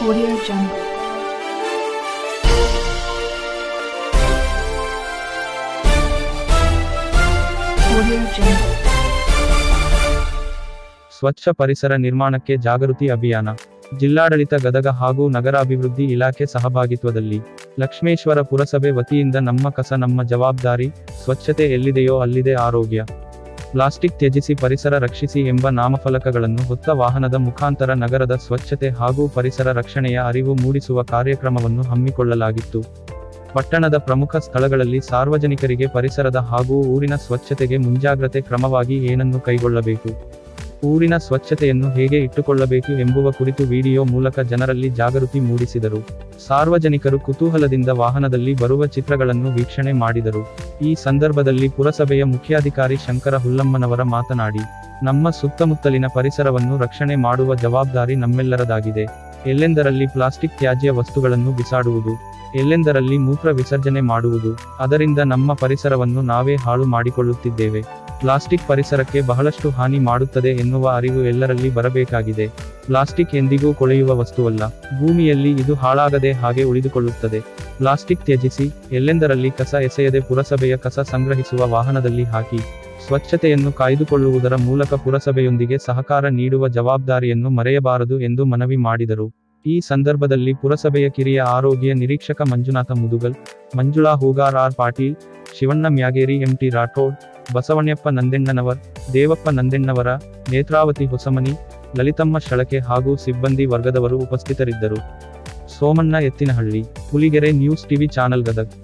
Audio Jungle. Audio Jungle. ಸ್ವಚ್ಛ ಪರಿಸರ ನಿರ್ಮಾಣಕ್ಕೆ ಜಾಗೃತಿ ಅಭಿಯಾನ ಜಿಲ್ಲಾಡಳಿತ ಗದಗ ಹಾಗೂ ನಗರಾಭಿವೃದ್ಧಿ ಇಲಾಖೆ ಸಹಭಾಗಿತ್ವದಲ್ಲಿ ಲಕ್ಷ್ಮೇಶ್ವರ ಪುರಸಭೆ ವತಿಯಿಂದ ನಮ್ಮ ಕಸ ನಮ್ಮ ಜವಾಬ್ದಾರಿ ಸ್ವಚ್ಛತೆ ಎಲ್ಲಿದೆಯೋ ಅಲ್ಲಿದೆ ಆರೋಗ್ಯ ಪ್ಲಾಸ್ಟಿಕ್ ತ್ಯಜಿಸಿ ಪರಿಸರ ರಕ್ಷಿಸಿ ಎಂಬ ನಾಮಫಲಕಗಳನ್ನು ಹೊತ್ತ ವಾಹನದ ಮುಖಾಂತರ ನಗರದ ಸ್ವಚ್ಛತೆ ಹಾಗೂ ಪರಿಸರ ರಕ್ಷಣೆಯ ಅರಿವು ಮೂಡಿಸುವ ಕಾರ್ಯಕ್ರಮವನ್ನು ಹಮ್ಮಿಕೊಳ್ಳಲಾಗಿತ್ತು ಪಟ್ಟಣದ ಪ್ರಮುಖ ಸ್ಥಳಗಳಲ್ಲಿ ಸಾರ್ವಜನಿಕರಿಗೆ ಪರಿಸರದ ಹಾಗೂ ಊರಿನ ಸ್ವಚ್ಛತೆಗೆ ಮುಂಜಾಗ್ರತೆ ಕ್ರಮವಾಗಿ ಏನನ್ನು ಕೈಗೊಳ್ಳಬೇಕು ಊರಿನ ಸ್ವಚ್ಛತೆಯನ್ನು ಹೇಗೆ ಇಟ್ಟುಕೊಳ್ಳಬೇಕು ಎಂಬುವ ಕುರಿತು ವಿಡಿಯೋ ಮೂಲಕ ಜನರಲ್ಲಿ ಜಾಗೃತಿ ಮೂಡಿಸಿದರು ಸಾರ್ವಜನಿಕರು ಕುತೂಹಲದಿಂದ ವಾಹನದಲ್ಲಿ ಬರುವ ಚಿತ್ರಗಳನ್ನು ವೀಕ್ಷಣೆ ಮಾಡಿದರು ಈ ಸಂದರ್ಭದಲ್ಲಿ ಪುರಸಭೆಯ ಮುಖ್ಯಾಧಿಕಾರಿ ಶಂಕರ ಹುಲ್ಲಮ್ಮನವರ ಮಾತನಾಡಿ ನಮ್ಮ ಸುತ್ತಮುತ್ತಲಿನ ಪರಿಸರವನ್ನು ರಕ್ಷಣೆ ಮಾಡುವ ಜವಾಬ್ದಾರಿ ನಮ್ಮೆಲ್ಲರದಾಗಿದೆ ಎಲ್ಲೆಂದರಲ್ಲಿ ಪ್ಲಾಸ್ಟಿಕ್ ತ್ಯಾಜ್ಯ ವಸ್ತುಗಳನ್ನು ಬಿಸಾಡುವುದು ಎಲ್ಲೆಂದರಲ್ಲಿ ಮೂತ್ರ ವಿಸರ್ಜನೆ ಮಾಡುವುದು ಅದರಿಂದ ನಮ್ಮ ಪರಿಸರವನ್ನು ನಾವೇ ಹಾಳು ಮಾಡಿಕೊಳ್ಳುತ್ತಿದ್ದೇವೆ ಪ್ಲಾಸ್ಟಿಕ್ ಪರಿಸರಕ್ಕೆ ಬಹಳಷ್ಟು ಹಾನಿ ಮಾಡುತ್ತದೆ ಎನ್ನುವ ಅರಿವು ಎಲ್ಲರಲ್ಲಿ ಬರಬೇಕಾಗಿದೆ ಪ್ಲಾಸ್ಟಿಕ್ ಎಂದಿಗೂ ಕೊಳೆಯುವ ವಸ್ತುವಲ್ಲ ಭೂಮಿಯಲ್ಲಿ ಇದು ಹಾಳಾಗದೆ ಹಾಗೆ ಉಳಿದುಕೊಳ್ಳುತ್ತದೆ ಪ್ಲಾಸ್ಟಿಕ್ ತ್ಯಜಿಸಿ ಎಲ್ಲೆಂದರಲ್ಲಿ ಕಸ ಎಸೆಯದೆ ಪುರಸಭೆಯ ಕಸ ಸಂಗ್ರಹಿಸುವ ವಾಹನದಲ್ಲಿ ಹಾಕಿ ಸ್ವಚ್ಛತೆಯನ್ನು ಕಾಯ್ದುಕೊಳ್ಳುವುದರ ಮೂಲಕ ಪುರಸಭೆಯೊಂದಿಗೆ ಸಹಕಾರ ನೀಡುವ ಜವಾಬ್ದಾರಿಯನ್ನು ಮರೆಯಬಾರದು ಎಂದು ಮನವಿ ಮಾಡಿದರು ಈ ಸಂದರ್ಭದಲ್ಲಿ ಪುರಸಭೆಯ ಕಿರಿಯ ಆರೋಗ್ಯ ನಿರೀಕ್ಷಕ ಮಂಜುನಾಥ ಮುದುಗಲ್ ಮಂಜುಳಾ ಹೂಗಾರ್ ಆರ್ ಪಾಟೀಲ್ ಶಿವಣ್ಣ ಮ್ಯಾಗೇರಿ ಎಂಟಿ ರಾಠೋಡ್ ಬಸವಣ್ಯಪ್ಪ ನಂದೆಣ್ಣನವರ್ ದೇವಪ್ಪ ನಂದೆಣ್ಣವರ ನೇತ್ರಾವತಿ ಹೊಸಮನಿ ಲಲಿತಮ್ಮ ಶಳಕೆ ಹಾಗೂ ಸಿಬ್ಬಂದಿ ವರ್ಗದವರು ಉಪಸ್ಥಿತರಿದ್ದರು Somanna Ettinahalli Huligere news TV channel Gadag